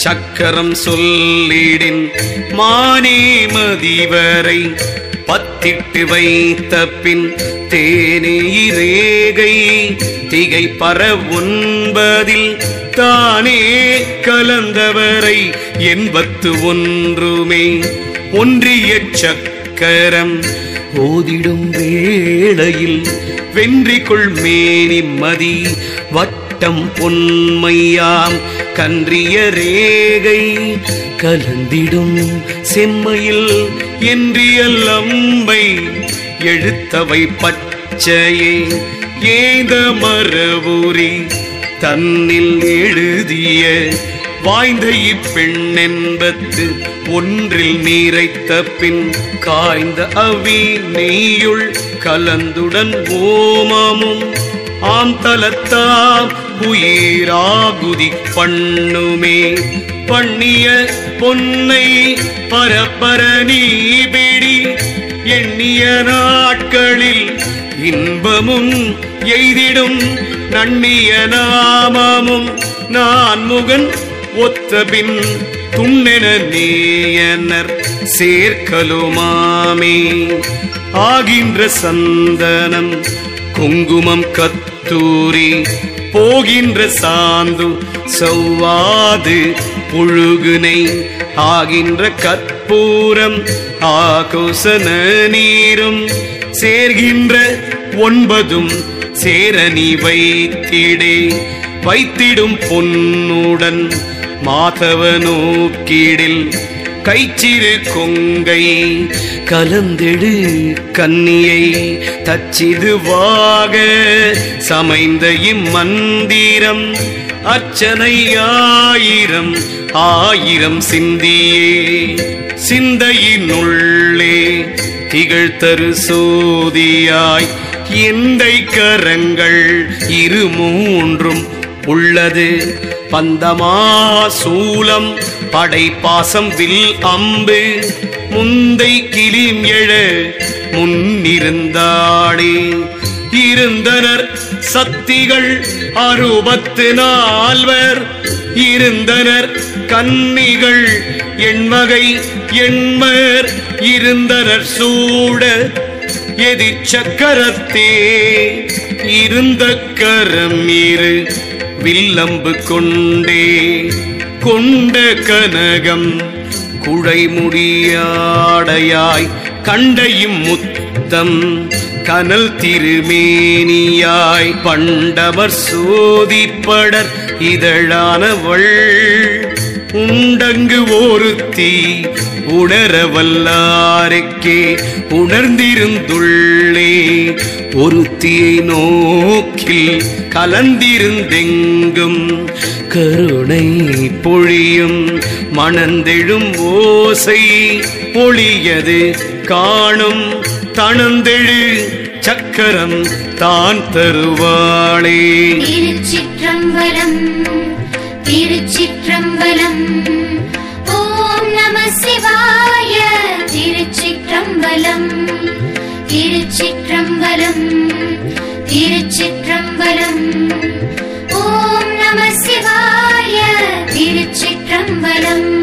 சக்கரம் சொல்லிடின் மானே மதிவரை பத்திட்டு வைத்த பின் தேனே ரேகை திகை பர ஒன்பதில் தானே கலந்தவரை எண்பத்து ஒன்றுமே ஒன்றிய சக்கரம் ஓதிடும் வேளையில் வென்றிக்குள் மேனி மதி வட்டம் பொன்மையாம் கன்றிய ரேகை கலந்திடும் செம்மையில் என்றியல்லம்பை எழுத்தவை பச்சையே ஏத மரபுரி தன்னில் எழுதிய வாய்ந்த இப்பெண்ணென்பத்து ஒன்றில் நீரைத்த பின் காய்ந்த அவி நெய்யுள் கலந்துடன் ஓமமும் ஆம் தலத்தாம் உயிராகுதி பண்ணுமே பண்ணிய பொன்னை பரப்பர நீபிடி எண்ணிய நாட்களில் இன்பமும் எய்திடும் நன்னிய நாமமும் நான் முகன் ஒத்தபின் துண்ணென நேயனர் சேர்க்கலுமாமே ஆகின்ற சந்தனம் குங்குமம் கத்தூரி போகின்ற சாந்து சௌவாது புழுகுனை ஆகின்ற கற்பூரம் ஆகோசன நீரும் சேர்கின்ற ஒன்பதும் சேரணி வைத்திடே வைத்திடும் பொன்னுடன் மாதவ நோக்கிடில் கைச்சிறு கொங்கை கலந்தெடு கன்னியை தச்சிதுவாக சமைந்த இம்மந்திரம் அர்ச்சனை ஆயிரம் ஆயிரம் சிந்தியே சிந்தையினுள்ளே திகழ்த்தரு சோதியாய் எந்தை கரங்கள் இரு மூன்றும் உள்ளது பந்தமா சூலம் படைப்பாசம் வில் அம்பு முந்தை கிளிம் எழ முன்னிருந்தாளே இருந்தனர் சக்திகள் அறுபத்து நால்வர் இருந்தனர் கன்னிகள் எண்வகை எண்மர் இருந்தனர் சூட எதிர் சக்கரத்தே இருந்த கரம் இரு வில்லம்பு கொண்டே கொண்ட கனகம் குழைமுடியாடையாய் கண்டையும் முத்தம் கனல் திருமேனியாய் பண்டவர் சோதிப்படர் இதழானவள் உண்டங்கு ஒருத்தி உணரவல்லாருக்கே உணர்ந்திருந்துள்ளே ஒருத்தியை நோக்கில் கலந்திருந்தெங்கும் கருணை பொழியும் மணந்தெழும் ஓசை ஒளியது காணும் தனந்தெழு சக்கரம் தான் தருவாளே திருச்சிற்றம்பலம் திருச்சிற்றம்பலம் ஓம் நம சிவாய திருச்சிற்றம்பலம் திருச்சிற்றம்பலம் திருச்சிற்றம்பலம் ஓம் நம சிவாய திருச்சிற்றம்பலம்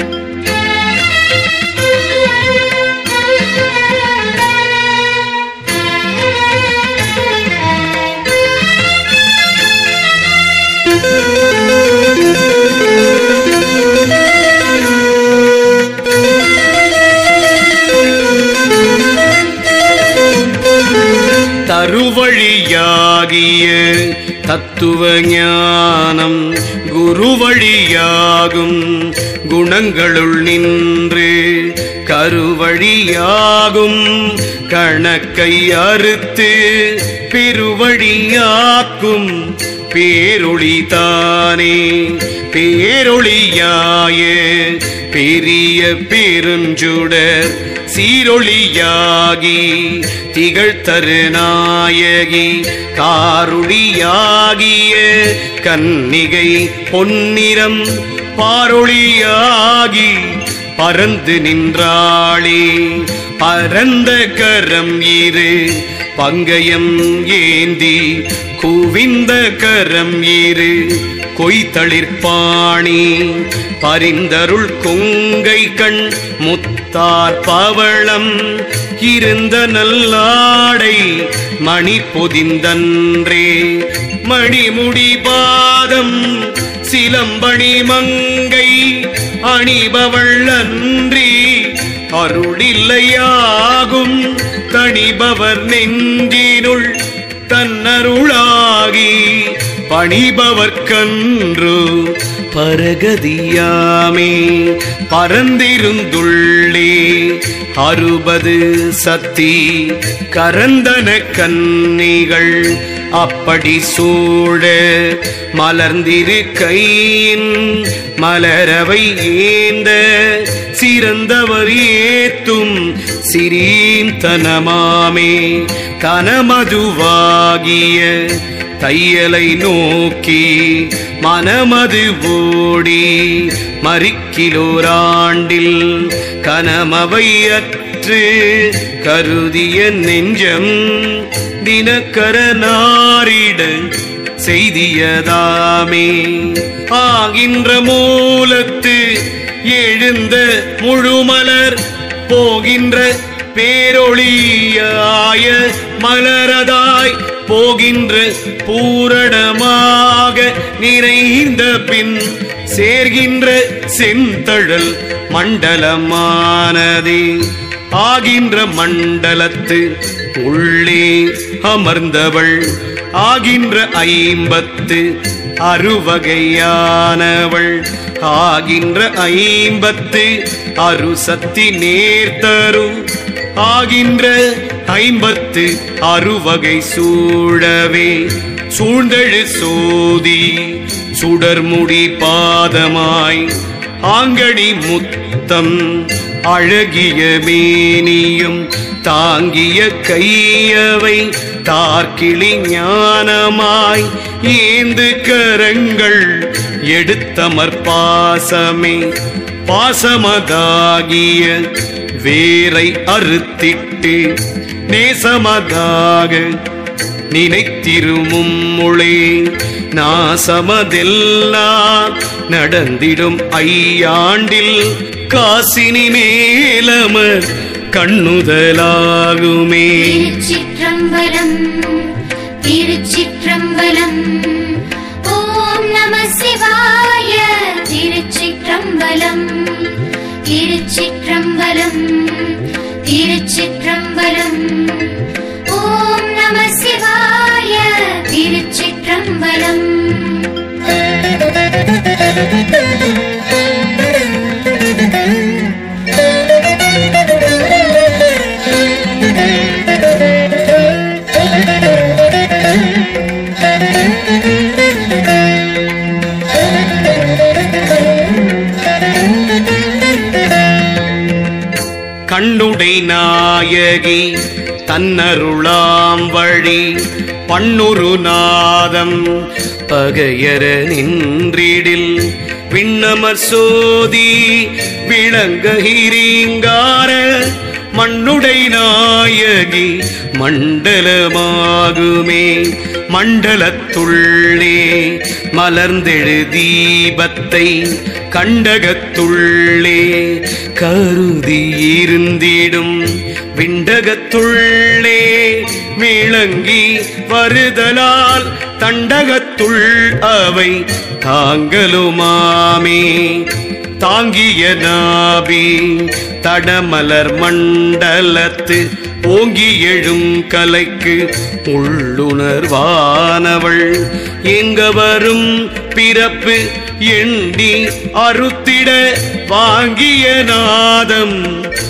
தருவழியாகிய தத்துவ ஞானம் குருவழியாகும் குணங்களுள் நின்று கருவழியாகும் கணக்கை அறுத்து பெருவழியாக்கும் பேரொளி தானே பேரொளியாய பெரிய பெருஞ்சுடர் சீரொளியாகி திகழ்த்தரு நாயகி காருளியாகிய கன்னிகை பொன்னிறம் பாரொளியாகி பறந்து நின்றாளே பரந்த கரம் இரு பங்கயம் ஏந்தி குவிந்த கரம் இரு கொய்தளிர்பாணி பரிந்தருள் கொங்கை கண் முத்தார் பவளம் இருந்த நல்லாடை மணி பொதிந்தன்றே மணிமுடி பாதம் சிலம்பணி மங்கை அணிபவள் அன்றி அருளில்லையாகும் தணிபவர் நெஞ்சினுள் தன்னருளாகி பணிபவர்க்கன்று பரகதியாமே பரந்திருந்துள்ளே அறுபது சத்தி கரந்தன கன்னிகள் அப்படி சூழ மலர்ந்திரு கையின் மலரவை ஏந்த சிறந்தவர் ஏத்தும் சிறீந்தனமாமே கனமதுவாகிய தையலை நோக்கி மனமது ஓடி மறிக்கிலோராண்டில் கனமவை அற்று கருதிய நெஞ்சம் தினக்கர நாரிட செய்தியதாமே ஆகின்ற மூலத்து எழுந்த முழுமலர் போகின்ற பேரொளியாய மலரதாய் போகின்ற பூரணமாக நிறைந்த பின் சேர்கின்ற செந்தழல் மண்டலமானதே ஆகின்ற மண்டலத்து உள்ளே அமர்ந்தவள் ஆகின்ற ஐம்பத்து அறுவகையானவள் ஆகின்ற ஐம்பத்து அருசக்தி நேர்த்தரு ஆகின்ற ஐம்பத்து அறுவகை சூழவே சூழ்ந்தழு சோதி சுடர்முடி பாதமாய் ஆங்கடி முத்தம் அழகிய மேனியும் தாங்கிய கையவை தார்கிளி ஞானமாய் ஏந்து கரங்கள் எடுத்தமர் பாசமே பாசமதாகிய வேரை அறுத்திட்டு நேசமதாக நினைத்திருமும் மொழி நாசமதெல்லாம் நடந்திடும் ஐயாண்டில் காசினி மேலமர் கண்ணுதலாகுமே திருச்சிற்றம்பலம் திருச்சிற்றம்பலம் ஓம் நம சிவாய திருச்சிற்றம்பலம் திருச்சிற்றம்பலம் திருச்சிற்றம்பலம் ஓம் நம சிவாய திருச்சிற்றம்பலம் கண்ணுடை நாயகி தன்னருளாம் வழி பண்ணுரு நாதம் பகையர நின்றிடில் விண்ணமர் சோதி விளங்ககிரீங்கார மண்ணுடை நாயகி மண்டலமாகுமே மண்டலத்துள்ளே மலர்ந்தெழு தீபத்தை கண்டகத்துள்ளே கருதி இருந்திடும் விண்டகத்துள்ளே விளங்கி வருதலால் தண்டகத்துள் அவை தாங்களுமாமே தாங்கிய நாபி தடமலர் மண்டலத்து ஓங்கி எழும் கலைக்கு உள்ளுணர்வானவள் எங்க வரும் பிறப்பு எண்டி அறுத்திட வாங்கிய நாதம்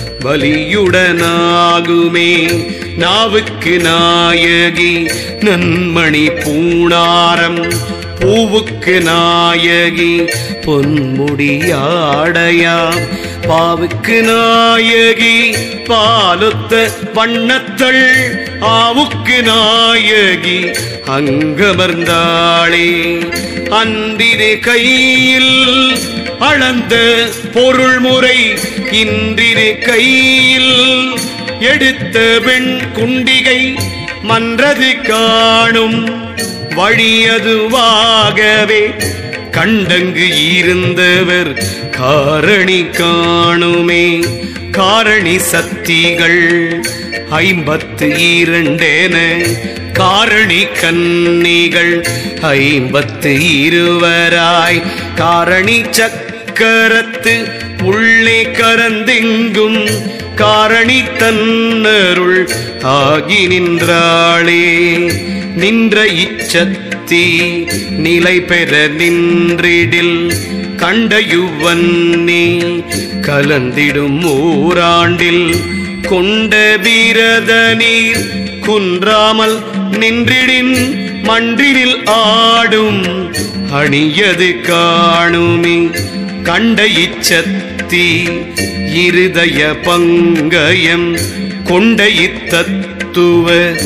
பலியுடனாகுமே நாவுக்கு நாயகி நன்மணி பூணாரம் பூவுக்கு நாயகி பொன்முடியாடையாம் பாவுக்கு நாயகி பாலுத்த வண்ணத்தள் ஆவுக்கு நாயகி அங்கமர்ந்தாளே அன்றிரு கையில் அளந்த பொருள் முறை இன்றிரு கையில் எடுத்த வெண் குண்டிகை மன்றது காணும் வழியதுவாகவே கண்டங்கு இருந்தவர் காரணி காணுமே காரணி சக்திகள் ஐம்பத்து இரண்டென காரணி கன்னிகள் ஐம்பத்து இருவராய் காரணி சக்கரத்து உள்ளே கரந்தெங்கும் காரணி தன்னருள் ஆகி நின்றாளே நின்ற இச்சத்தி நிலை பெற நின்றிடில் கண்டயுவன்னி கலந்திடும் ஓராண்டில் கொண்ட வீரத நீர் குன்றாமல் நின்றிடின் மன்றினில் ஆடும் அணியது காணுமே கண்ட இச்சத்தி இருதய பங்கயம் கொண்ட இத்தத்துவ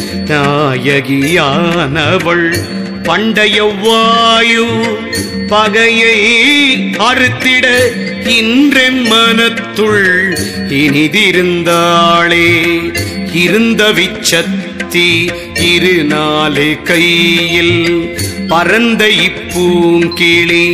நாயகியானவள் பண்டைய வாயு பகையை அறுத்திட இன்றென் மனத்துள் இனிதிருந்தாளே இருந்த விச்சத்தி இரு நாலு கையில் பரந்த இப்பூங்கிளி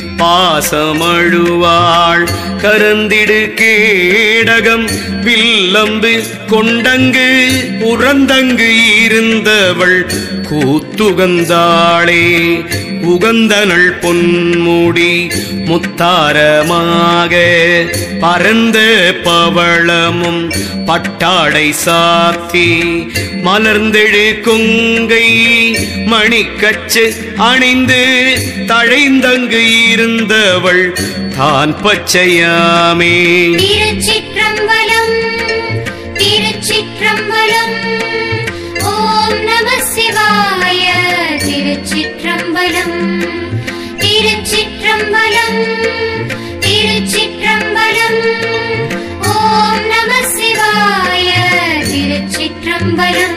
பாசமழுவாள் கரந்திடு கேடகம் வில்லம்பு கொண்டங்கு உறந்தங்கு இருந்தவள் கூத்துகந்தாளே உகந்தனள் பொன்முடி முத்தாரமாக பரந்த பவளமும் பட்டாடை சாத்தி மலர்ந்தெழு கொங்கை மணிக்கச்சு அணிந்து தழைந்தங்கு இருந்தவள் தான் பச்சையாமே திருச்சிற்றம்பலம் திருச்சிற்றம்பலம் ஓம் நம சிவாய திருச்சிற்றம்பலம் திருச்சிற்றம்பலம் திருச்சிற்றம்பலம் ஓம் நம சிவாய திருச்சிற்றம்பலம்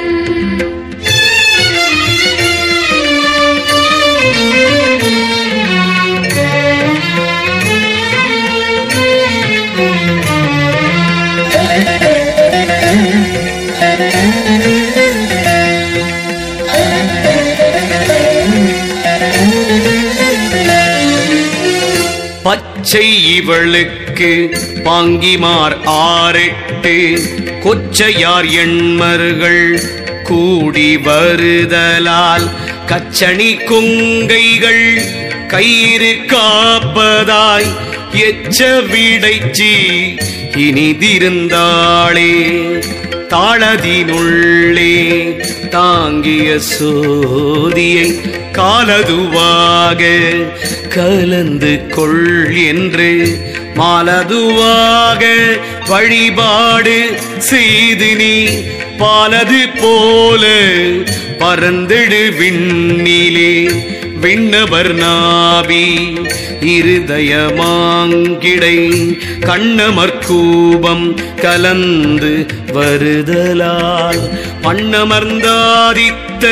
பச்சை இவளுக்கு பாங்கிமார் ஆரெட்டு கொச்சையார் எண்மர்கள் கூடி வருதலால் கச்சணி கொங்கைகள் கயிறு காப்பதாய் எச்ச விடைச்சி இனிதிருந்தாளே தாளதினுள்ளே தாங்கிய சோதியை காலதுவாக கலந்து கொள் என்று மாலதுவாக வழிபாடு செய்து நீ பாலது போல பறந்திடு விண்ணிலே விண்ணவர் நாவி இருதயமாங்கிடை கண்ணமர் கூபம் கலந்து வருதலால் பண்ணமர்ந்தாதித்த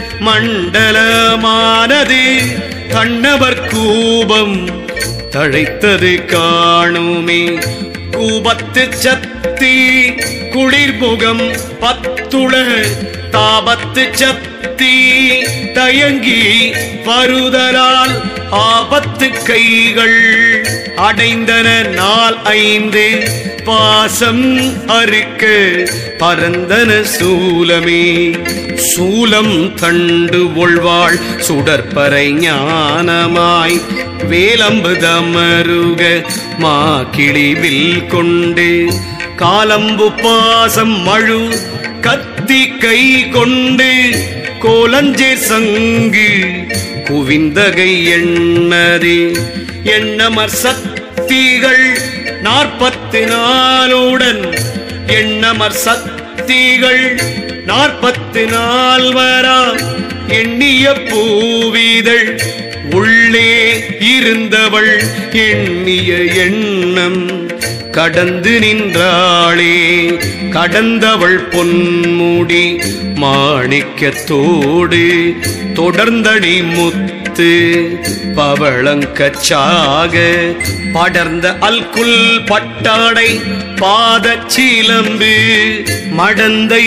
மண்டலமானது கண்ணவர் கூபம் தழைத்தது காணுமே கூபத்து சத்தி குளிர்முகம் பத்துள தாபத்து சத்தி தயங்கி வருதலால் ஆபத்து கைகள் அடைந்தன நாள் ஐந்து பாசம் அறுக்க பரந்தன சூலமே சூலம் தண்டு ஒழ்வாள் சுடற்பறை ஞானமாய் வேலம்பு தமருக மாக்கிழிவில் கொண்டு காலம்பு பாசம் மழு கத்தி கை கொண்டு கோலஞ்சே சங்கு குவிந்தகை எண்ணதே எண்ணமர் சக்திகள் நாற்பத்து நாளுடன் எண்ணமர் சக்திகள் நாற்பத்து நால்வரா எண்ணிய பூவிதழ் உள்ளே இருந்தவள் எண்ணிய எண்ணம் கடந்து நின்றாளே கடந்தவள் பொன்முடி மாணிக்கத்தோடு தொடர்ந்தடி முத்து பவளங்கச்சாக படர்ந்த அல்குல் பட்டாடை பாதச் சிலம்பு மடந்தை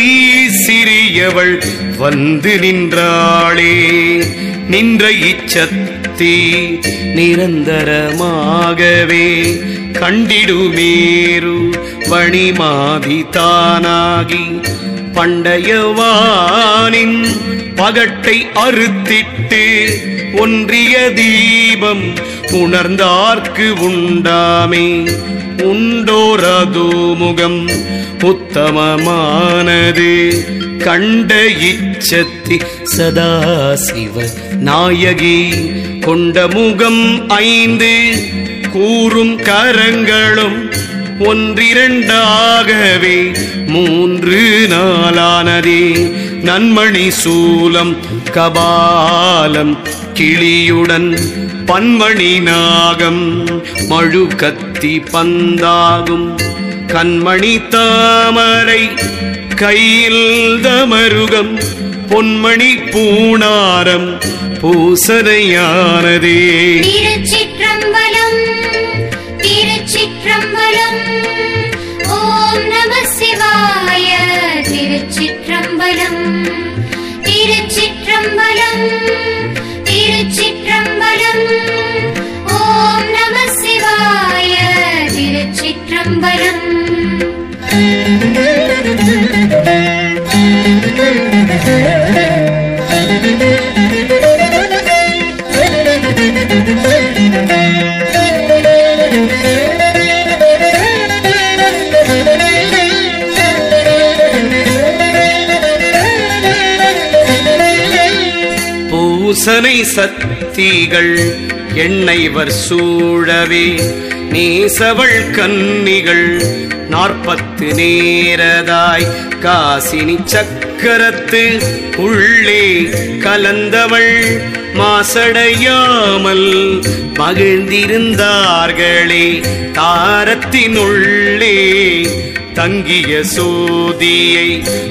சிறியவள் வந்து நின்றாளே நின்ற இச்சத்தி முத்தி நிரந்தரமாகவே கண்டிடுமேரு வணிமாதி தானாகி பண்டையவானின் பகட்டை அறுத்திட்டு ஒன்றிய தீபம் உணர்ந்தார்க்கு உண்டாமே உண்டோரது முகம் உத்தமமானது கண்ட இச்சத்தி சதாசிவ நாயகி கொண்ட முகம் ஐந்து கூறும் கரங்களும் ஒன்றிரண்டாகவே மூன்று நாளானதே நன்மணி சூலம் கபாலம் கிளியுடன் பன்மணி நாகம் மழு கத்தி பந்தாகும் கண்மணி தாமரை கையில் தமருகம் பொன்மணி பூணாரம் பூசனையானதே திருச்சிற்றம்பலம் திருச்சிற்றம்பலம் ஓம் நம சிவாய திருச்சிற்றம்பலம் திருச்சிற்றம்பலம் திருச்சிற்றம்பலம் ஓம் நம சிவாய திருச்சிற்றம்பலம் பூசனை சக்திகள் எண்ணெய்வர் சூழவே நேசவள் கன்னிகள் நாற்பத்து நேரதாய் காசினி சக்கரத்து உள்ளே கலந்தவள் மாசடையாமல் மகிழ்ந்திருந்தார்களே தாரத்தினுள்ளே தங்கிய சோதியை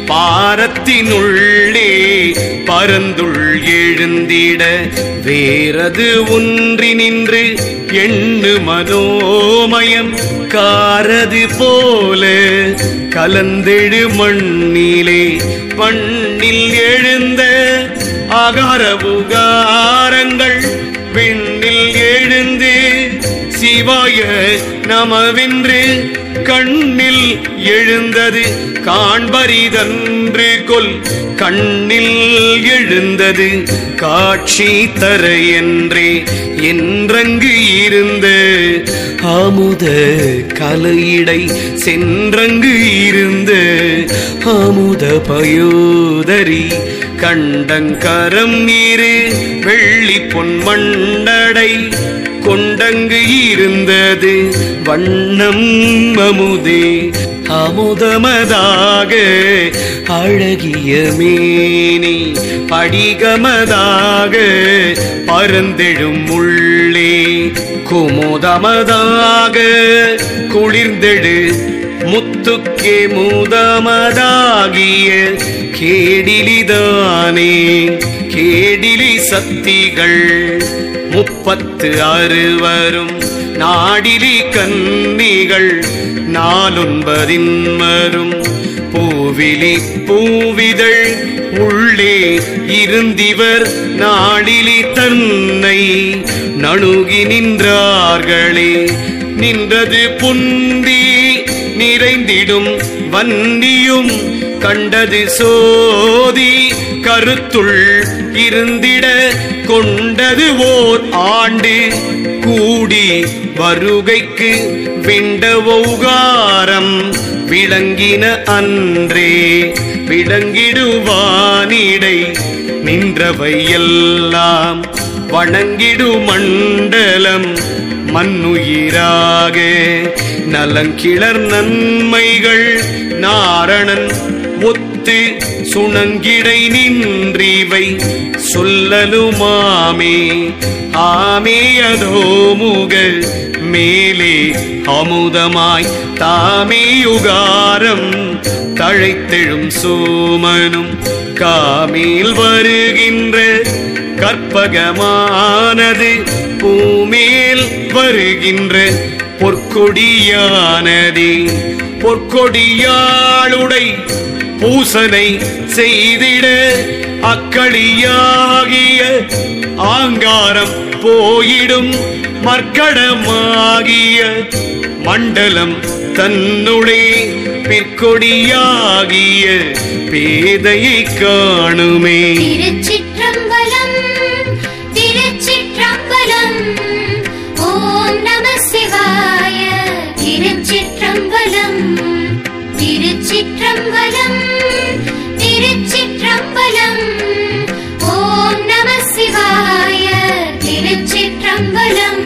பாரத்தினுள்ளே பரந்துள் எழுந்திட வேறது ஒன்றி நின்று எண்ணு மனோமயம் காரது போல கலந்தெழு மண்ணிலே மண்ணில் எழுந்த ஆகார உகாரங்கள் விண்ணில் எழுந்து சிவாய நமவென்று கண்ணில் எழுந்தது காண்பரிதன்று கொல் கண்ணில் எழுந்தது காட்சி தர என்றே என்றங்கு இருந்த அமுத கலையிடை சென்றங்கு இருந்த அமுத பயோதரி கண்டங்கரம் நீரு வெள்ளி பொன் மண்டடை கொண்டங்கு இருந்தது வண்ணம் அமுதே அமுதமதாக அழகிய மேனி படிகமதாக பரந்தெழும் உள்ளே குமுதமதாக குளிர்ந்தெடு முத்துக்கே மூதமதாகிய கேடிலிதானே கேடிலி சக்திகள் முப்பத்து அறுவரும் நாடிலி கன்னிகள் நாலொன்பதின் மரும் பூவிலி பூவிதழ் உள்ளே இருந்திவர் நாடிலி தன்னை நணுகி நின்றார்களே நின்றது புந்தி நிறைந்திடும் வன்னியும் கண்டது சோதி கருத்துள் இருந்திட கொண்டது ஓர் ஆண்டு கூடி வருகைக்கு விண்ட ஓகாரம் விளங்கின அன்றே விளங்கிடுவானிடை நின்றவை எல்லாம் வணங்கிடு மண்டலம் மண்ணுயிராக நலங்கிளர் நன்மைகள் நாரணன் ஒத்து சுணங்கிடை நின்றிவை சொல்லலுமாமே ஆமேயதோ முக மேலே அமுதமாய் தாமேயுகாரம் தழைத்தெழும் சோமனும் காமேல் வருகின்ற கற்பகமானது பூமேல் வருகின்ற பொற்கொடியானதே பொற்கொடியாளுடை பூசனை செய்திட அக்களியாகிய ஆங்காரம் போயிடும் மர்க்கடமாகிய மண்டலம் தன்னுளே பிற்கொடியாகிய பேதையை காணுமே திருச்சிற்றம்பலம் திருச்சிற்றம்பலம் ஓம் நம சிவாய திருச்சிற்றம்பலம் திருச்சிற்றம்பலம் திருச்சிற்றம்பலம் ஓம் நம சிவாய திருச்சிற்றம்பலம்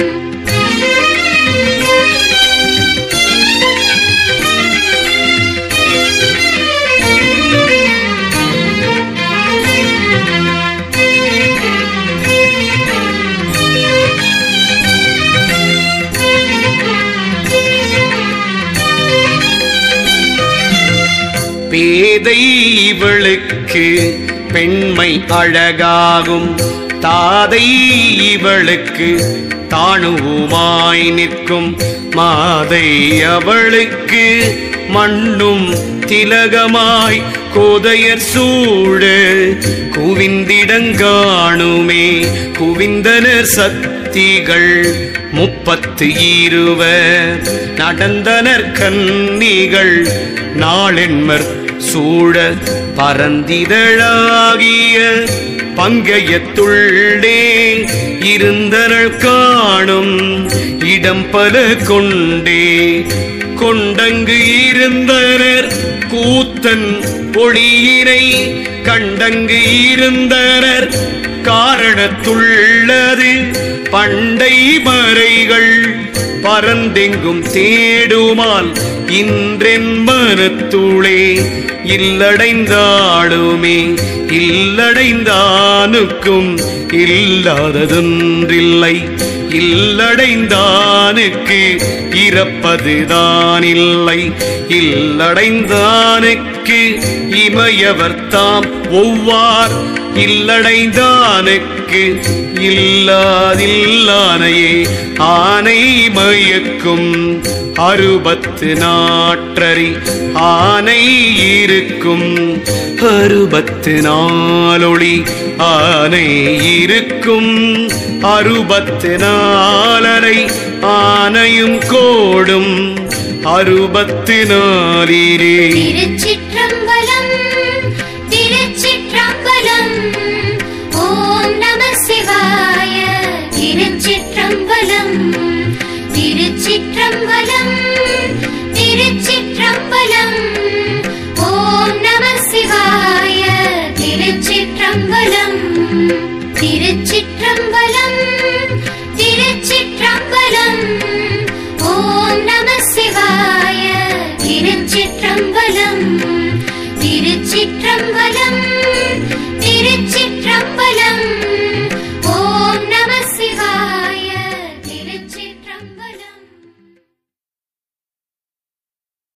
பேதை இவளுக்கு பெண்மை அழகாகும் தாதை இவளுக்கு தாணுவுமாய் நிற்கும் மாதை அவளுக்கு மண்ணும் திலகமாய் கோதையர் சூழ குவிந்திடங்காணுமே குவிந்தனர் சக்திகள் முப்பத்து இருவர் நடந்தனர் கன்னிகள் நாளென்மர் சூழ பரந்திதழாகிய பங்கயத்துள்ளே இருந்தனள் காணும் இடம் பல கொண்டே கொண்டங்கு இருந்தனர் கூத்தன் ஒளியினை கண்டங்கு இருந்தனர் காரணத்துள்ளது பண்டை மறைகள் பரந்தெங்கும் தேடுமால் இன்றென் மனத்துளே இல்லடைந்தாளுமே இல்லடைந்தானுக்கும் இல்லாததொன்றில்லை இல்லடைந்தானுக்கு இறப்பதுதான் இல்லை இல்லடைந்தானுக்கு இமையவர் தாம் ஒவ்வார் இல்லடைந்தானுக்கு இல்லாதில்லானையே ஆனை மயக்கும் அறுபத்து நாற்றறி ஆனை இருக்கும் அறுபத்து நாளொளி ஆனை இருக்கும் அறுபத்து நாளரை ஆனையும் கோடும் அறுபத்து நாளிலே திருச்சிற்றம்பலம் திருச்சிற்றம்பலம் ஓம் நம சிவாய திருச்சிற்றம்பலம் திருச்சிற்றம்பலம் திருச்சிற்றம்பலம்